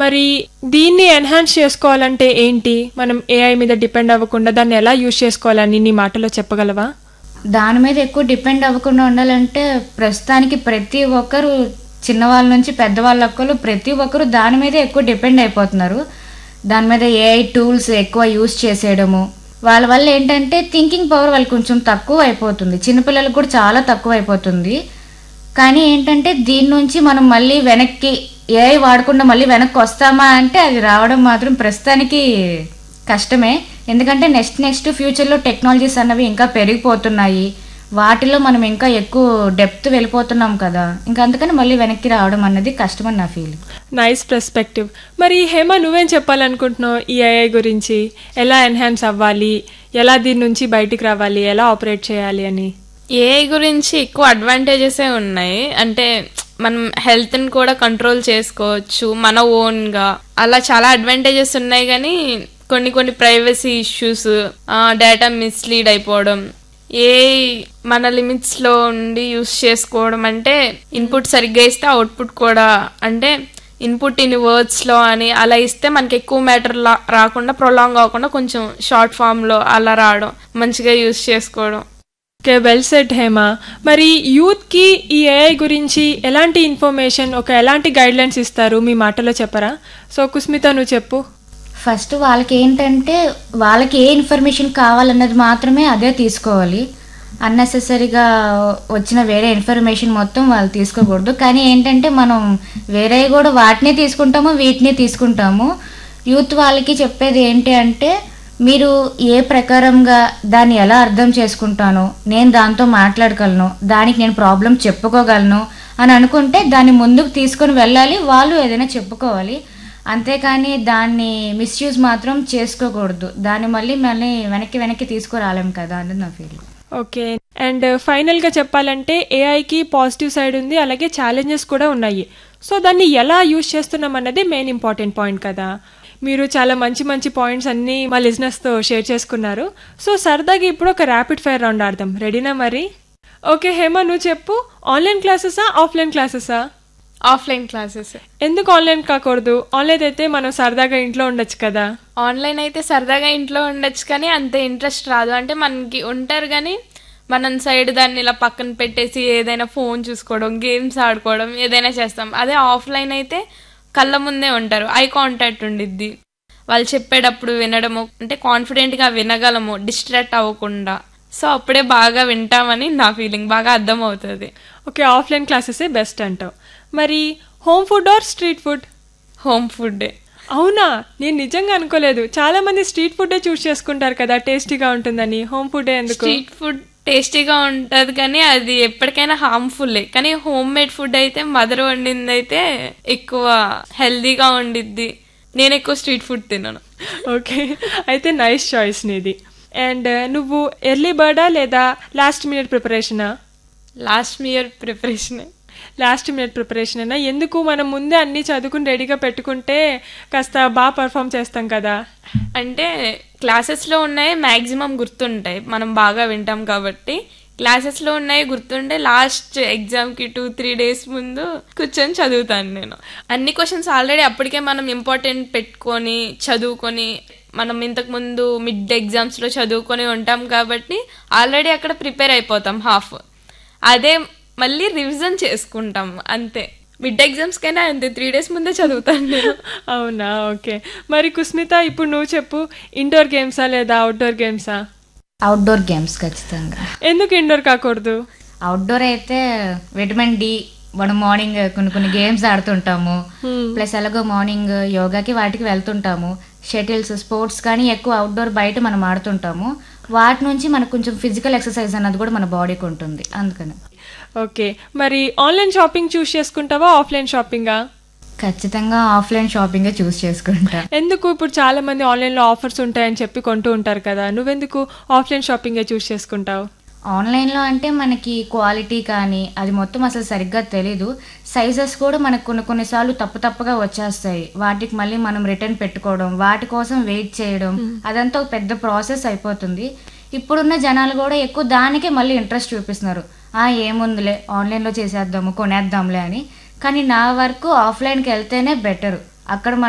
మరి దీన్ని ఎన్హాన్స్ చేసుకోవాలంటే ఏంటి మనం ఏఐ మీద డిపెండ్ అవ్వకుండా దాన్ని ఎలా యూజ్ చేసుకోవాలని నీ మాటలో చెప్పగలవా దాని మీద ఎక్కువ డిపెండ్ అవ్వకుండా ఉండాలంటే ప్రస్తుతానికి ప్రతి ఒక్కరు చిన్నవాళ్ళ నుంచి పెద్దవాళ్ళ ఒక్కరు ప్రతి ఒక్కరు దాని మీదే ఎక్కువ డిపెండ్ అయిపోతున్నారు దాని మీద ఏఐ టూల్స్ ఎక్కువ యూస్ చేసేయడము వాళ్ళ వల్ల ఏంటంటే థింకింగ్ పవర్ వాళ్ళకి కొంచెం తక్కువ అయిపోతుంది చిన్నపిల్లలకు కూడా చాలా తక్కువ అయిపోతుంది కానీ ఏంటంటే దీని నుంచి మనం మళ్ళీ వెనక్కి ఏఐ వాడకుండా మళ్ళీ వెనక్కి వస్తామా అంటే అది రావడం మాత్రం ప్రస్తుతానికి కష్టమే ఎందుకంటే నెక్స్ట్ నెక్స్ట్ ఫ్యూచర్లో టెక్నాలజీస్ అన్నవి ఇంకా పెరిగిపోతున్నాయి వాటిలో మనం ఇంకా ఎక్కువ డెప్త్ వెళ్ళిపోతున్నాం కదా ఇంకా అందుకని మళ్ళీ వెనక్కి రావడం అన్నది కష్టమని నా ఫీలింగ్ నైస్ పర్స్పెక్టివ్ మరి హేమ నువ్వేం చెప్పాలనుకుంటున్నావు ఈ ఏఐ గురించి ఎలా ఎన్హాన్స్ అవ్వాలి ఎలా దీని నుంచి బయటికి రావాలి ఎలా ఆపరేట్ చేయాలి అని ఏఐ గురించి ఎక్కువ అడ్వాంటేజెసే ఉన్నాయి అంటే మనం హెల్త్ ని కూడా కంట్రోల్ చేసుకోవచ్చు మన ఓన్ గా అలా చాలా అడ్వాంటేజెస్ ఉన్నాయి కానీ కొన్ని కొన్ని ప్రైవసీ ఇష్యూస్ డేటా మిస్లీడ్ అయిపోవడం ఏ మన లిమిట్స్ లో ఉండి యూస్ చేసుకోవడం అంటే ఇన్పుట్ సరిగ్గా ఇస్తే అవుట్పుట్ కూడా అంటే ఇన్పుట్ ఇన్ వర్డ్స్ లో అని అలా ఇస్తే మనకి ఎక్కువ మ్యాటర్ రాకుండా ప్రొలాంగ్ అవ్వకుండా కొంచెం షార్ట్ ఫామ్ లో అలా రావడం మంచిగా యూస్ చేసుకోవడం ఓకే వెల్ సెట్ హేమ మరి యూత్కి ఈ ఏఐ గురించి ఎలాంటి ఇన్ఫర్మేషన్ ఒక ఎలాంటి గైడ్లైన్స్ ఇస్తారు మీ మాటలో చెప్పరా సో కుస్మిత నువ్వు చెప్పు ఫస్ట్ వాళ్ళకి ఏంటంటే వాళ్ళకి ఏ ఇన్ఫర్మేషన్ కావాలన్నది మాత్రమే అదే తీసుకోవాలి అన్నెసెసరీగా వచ్చిన వేరే ఇన్ఫర్మేషన్ మొత్తం వాళ్ళు తీసుకోకూడదు కానీ ఏంటంటే మనం వేరే కూడా వాటిని తీసుకుంటాము వీటిని తీసుకుంటాము యూత్ వాళ్ళకి చెప్పేది ఏంటి అంటే మీరు ఏ ప్రకారంగా దాన్ని ఎలా అర్థం చేసుకుంటానో నేను దాంతో మాట్లాడగలను దానికి నేను ప్రాబ్లం చెప్పుకోగలను అని అనుకుంటే దాన్ని ముందుకు తీసుకొని వెళ్ళాలి వాళ్ళు ఏదైనా చెప్పుకోవాలి అంతేకాని దాన్ని మిస్యూజ్ మాత్రం చేసుకోకూడదు దాన్ని మళ్ళీ మళ్ళీ వెనక్కి వెనక్కి తీసుకురాలేం కదా అన్నది నా ఫీలింగ్ ఓకే అండ్ ఫైనల్గా చెప్పాలంటే ఏఐకి పాజిటివ్ సైడ్ ఉంది అలాగే ఛాలెంజెస్ కూడా ఉన్నాయి సో దాన్ని ఎలా యూజ్ చేస్తున్నాం అన్నది మెయిన్ ఇంపార్టెంట్ పాయింట్ కదా మీరు చాలా మంచి మంచి పాయింట్స్ అన్నీ మా లిజినెస్తో షేర్ చేసుకున్నారు సో సరదాగా ఇప్పుడు ఒక ర్యాపిడ్ ఫైర్ రౌండ్ ఆడదాం రెడీనా మరి ఓకే హేమ నువ్వు చెప్పు ఆన్లైన్ క్లాసెసా ఆఫ్లైన్ క్లాసెసా ఆఫ్లైన్ క్లాసెస్ ఎందుకు ఆన్లైన్ కాకూడదు ఆన్లైన్ అయితే మనం సరదాగా ఇంట్లో ఉండొచ్చు కదా ఆన్లైన్ అయితే సరదాగా ఇంట్లో ఉండొచ్చు కానీ అంత ఇంట్రెస్ట్ రాదు అంటే మనకి ఉంటారు కానీ మనం సైడ్ దాన్ని ఇలా పక్కన పెట్టేసి ఏదైనా ఫోన్ చూసుకోవడం గేమ్స్ ఆడుకోవడం ఏదైనా చేస్తాం అదే ఆఫ్లైన్ అయితే కళ్ళ ముందే ఉంటారు ఐ కాంటాక్ట్ ఉండిద్ది వాళ్ళు చెప్పేటప్పుడు వినడము అంటే కాన్ఫిడెంట్గా వినగలము డిస్ట్రాక్ట్ అవ్వకుండా సో అప్పుడే బాగా వింటామని నా ఫీలింగ్ బాగా అర్థం అవుతుంది ఓకే ఆఫ్లైన్ క్లాసెసే బెస్ట్ అంటావు మరి home food or street food home food అవునా నేను నిజంగా అనుకోలేదు చాలా మంది స్ట్రీట్ ఫుడ్ చూస్ చేసుకుంటారు కదా టేస్టీగా ఉంటుందని హోమ్ ఫుడ్ ఎందుకు స్ట్రీట్ ఫుడ్ టేస్టీగా ఉంటది కానీ అది ఎప్పటికైనా హార్మ్ఫుల్లే కానీ హోమ్ మేడ్ ఫుడ్ అయితే మదర్ వండింది అయితే ఎక్కువ హెల్దీగా ఉండిద్ది నేను ఎక్కువ స్ట్రీట్ ఫుడ్ తినను ఓకే అయితే నైస్ చాయిస్ నీది అండ్ నువ్వు ఎర్లీ బర్డా లేదా లాస్ట్ మినిట్ ప్రిపరేషనా last year preparation last minute preparation అయినా ఎందుకు మనం ముందే అన్ని చదువుకుని రెడీగా పెట్టుకుంటే కాస్త బాగా పర్ఫామ్ చేస్తాం కదా అంటే క్లాసెస్లో ఉన్నాయి మ్యాక్సిమం గుర్తుంటాయి మనం బాగా వింటాం కాబట్టి క్లాసెస్లో ఉన్నాయి గుర్తుంటే లాస్ట్ ఎగ్జామ్కి టూ త్రీ డేస్ ముందు కూర్చొని చదువుతాను నేను అన్ని క్వశ్చన్స్ ఆల్రెడీ అప్పటికే మనం ఇంపార్టెంట్ పెట్టుకొని చదువుకొని మనం ఇంతకు ముందు మిడ్ ఎగ్జామ్స్లో చదువుకొని ఉంటాం కాబట్టి ఆల్రెడీ అక్కడ ప్రిపేర్ అయిపోతాం హాఫ్ అదే మళ్ళీ రివిజన్ చేసుకుంటాం అంతే మిడ్ ఎగ్జామ్స్ కైనా అంతే త్రీ డేస్ ముందే చదువుతాను నేను అవునా ఓకే మరి కుస్మిత ఇప్పుడు నువ్వు చెప్పు ఇండోర్ గేమ్సా లేదా అవుట్డోర్ గేమ్సా అవుట్డోర్ గేమ్స్ ఖచ్చితంగా ఎందుకు ఇండోర్ కాకూడదు అవుట్డోర్ అయితే విటమిన్ డి మనం మార్నింగ్ కొన్ని కొన్ని గేమ్స్ ఆడుతుంటాము ప్లస్ అలాగో మార్నింగ్ యోగాకి వాటికి వెళ్తుంటాము షటిల్స్ స్పోర్ట్స్ కానీ ఎక్కువ అవుట్డోర్ బయట మనం ఆడుతుంటాము వాటి నుంచి మనకు కొంచెం ఫిజికల్ ఎక్సర్సైజ్ అన్నది కూడా మన బాడీకి ఉంటుంది అందుకని ఓకే మరి ఆన్లైన్ షాపింగ్ చూస్ చేసుకుంటావా ఆఫ్లైన్ షాపింగా ఖచ్చితంగా ఆఫ్లైన్ షాపింగ్ చూస్ చేసుకుంటా ఎందుకు ఇప్పుడు చాలా మంది ఆన్లైన్లో ఆఫర్స్ ఉంటాయని చెప్పి కొంటూ ఉంటారు కదా నువ్వెందుకు ఆఫ్లైన్ షాపింగే చూస్ చేసుకుంటావు ఆన్లైన్లో అంటే మనకి క్వాలిటీ కానీ అది మొత్తం అసలు సరిగ్గా తెలీదు సైజెస్ కూడా మనకు కొన్ని కొన్నిసార్లు తప్పు తప్పుగా వచ్చేస్తాయి వాటికి మళ్ళీ మనం రిటర్న్ పెట్టుకోవడం వాటి కోసం వెయిట్ చేయడం అదంతా ఒక పెద్ద ప్రాసెస్ అయిపోతుంది ఇప్పుడున్న జనాలు కూడా ఎక్కువ దానికే మళ్ళీ ఇంట్రెస్ట్ చూపిస్తున్నారు ఆ ఏముందిలే ఆన్లైన్లో చేసేద్దాము కొనేద్దాంలే అని కానీ నా వరకు ఆఫ్లైన్కి వెళ్తేనే బెటర్ అక్కడ